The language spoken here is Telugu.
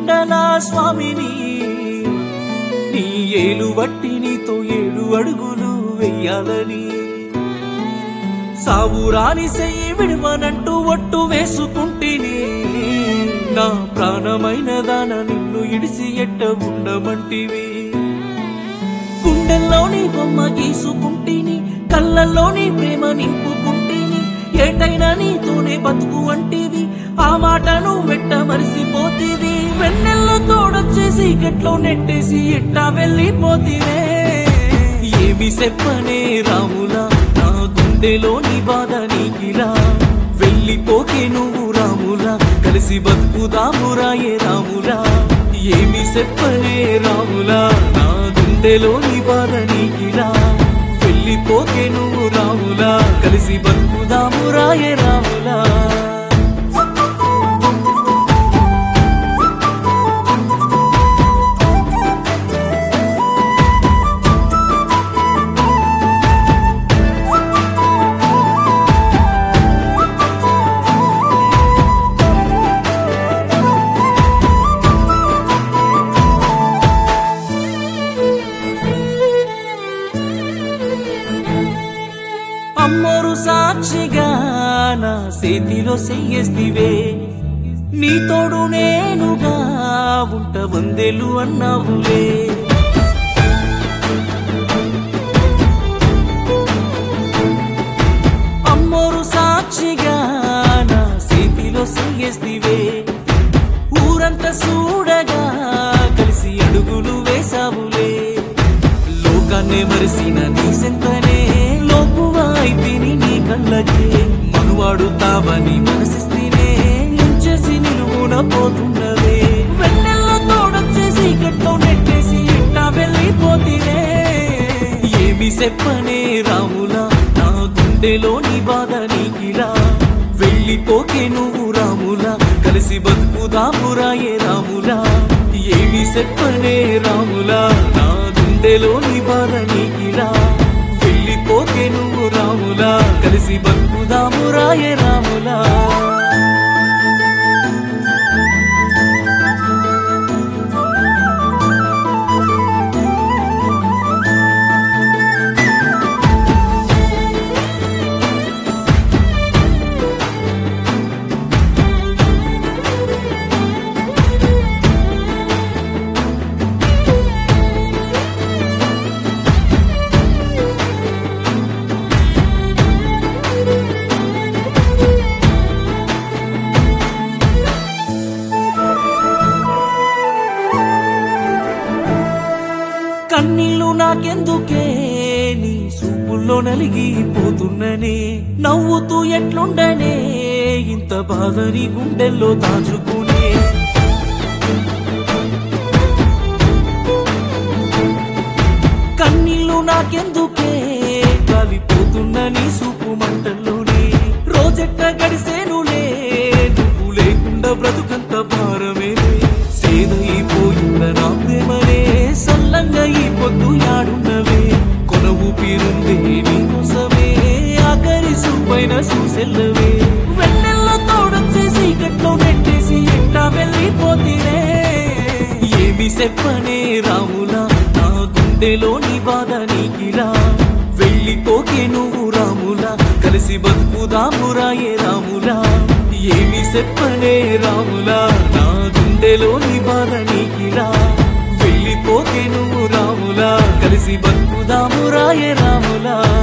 కొండల స్వామిని నీ ఏలు వట్టి నీతో ఏడు అడుగులు వెయ్యాలని సావురాని సెయ్యి విడవనంటూ ఒట్టు వేసుకుంటేనే నా ప్రాణమైన దాన నిన్ను ఇడిసి ఎట్ట ఉండమంటివి గుండెల్లోని బొమ్మ గీసుకుంటేని కళ్ళల్లోని ప్రేమ నింపుకుంటేని ఏటైనా నీతోనే బతుకు అంటివి ఆ మాటను వెట్ట మరిసిపోతీవి వెన్నెల్లో తోడొచ్చేసి గట్లో నెట్టేసి ఎట్టా వెళ్ళిపోతీవే ఏమి చెప్పనే రాములా నా గుండెలోని బాధ నీకిలా వెళ్ళిపోకే నువ్వు రాములా కలిసి బతుకుదామురా ఏ రాములా ఏమి చెప్పనే రాములా నా గుండెలోని బాధ నీకిలా వెళ్ళిపోకే నువ్వు రాములా కలిసి బతుకుదామురా ఏ రాములా అమ్మోరు సాక్షిగా నా చేతిలో చెయ్యేస్తివే నీ తోడు నేనుగా ఉంట వందెలు అన్నావులే అమ్మోరు సాక్షిగా నా చేతిలో చెయ్యేస్తివే ఊరంతా చూడగా కలిసి అడుగులు వేసావులే లోకాన్నే మరిసిన నీ సెంతనే లోపువాయితిని నీ కళ్ళకే మనువాడుతావని మనసిస్తేనే ఎంచేసి నిలువున పోతున్నవే వెన్నెల్లో తోడొచ్చేసి గట్లో నెట్టేసి ఎట్టా వెళ్ళిపోతీనే ఏమి చెప్పనే రాములా నా గుండెలోని బాధ నీకిలా వెళ్ళిపోకే నువ్వు రాములా కలిసి బతుకుదామురా ఏ రాములా ఏమి చెప్పనే రాములా నా గుండెలోని బాధ నీకిలా వెళ్ళిపోకే నువ్వు రాములా కలిసి బతుకుదామురా ఏ రాములా కన్నీళ్ళు నాకెందుకే నీ చూపుల్లో నలిగిపోతున్ననే నవ్వుతూ ఎట్లుండనే ఇంత బాధని గుండెల్లో దాచుకునే కన్నీళ్ళు నాకెందుకే కాలిపోతున్న నీ సూపు మంటల్లోనే రోజెట్ట గడిసేనులే నువ్వు లేకుండా బ్రతుకంత భారమేలే సేదైపోయింద నా ప్రేమనే సల్లంగా ఈ పొద్దు యాడున్నవే కొన ఊపిరుందే నీకోసమే ఆఖరి సూపైన చూసెల్లవే వెన్నెల్లో తోడొచ్చేసి గట్లో నెట్టేసి ఎట్టా వెళ్ళిపోతీనే ఏమి చెప్పనే రాములా నా గుండెలోని బాధ నీకిలా వెళ్ళిపోకే నువ్వు రాములా కలిసి బతుకుదామురా ఏ రాములా ఏమి చెప్పనే రాములా నా గుండెలోని బాధ నీకిలా వెళ్ళిపోకే నువ్వు రాములా కలిసి బతుకుదామురా ఏ రాములా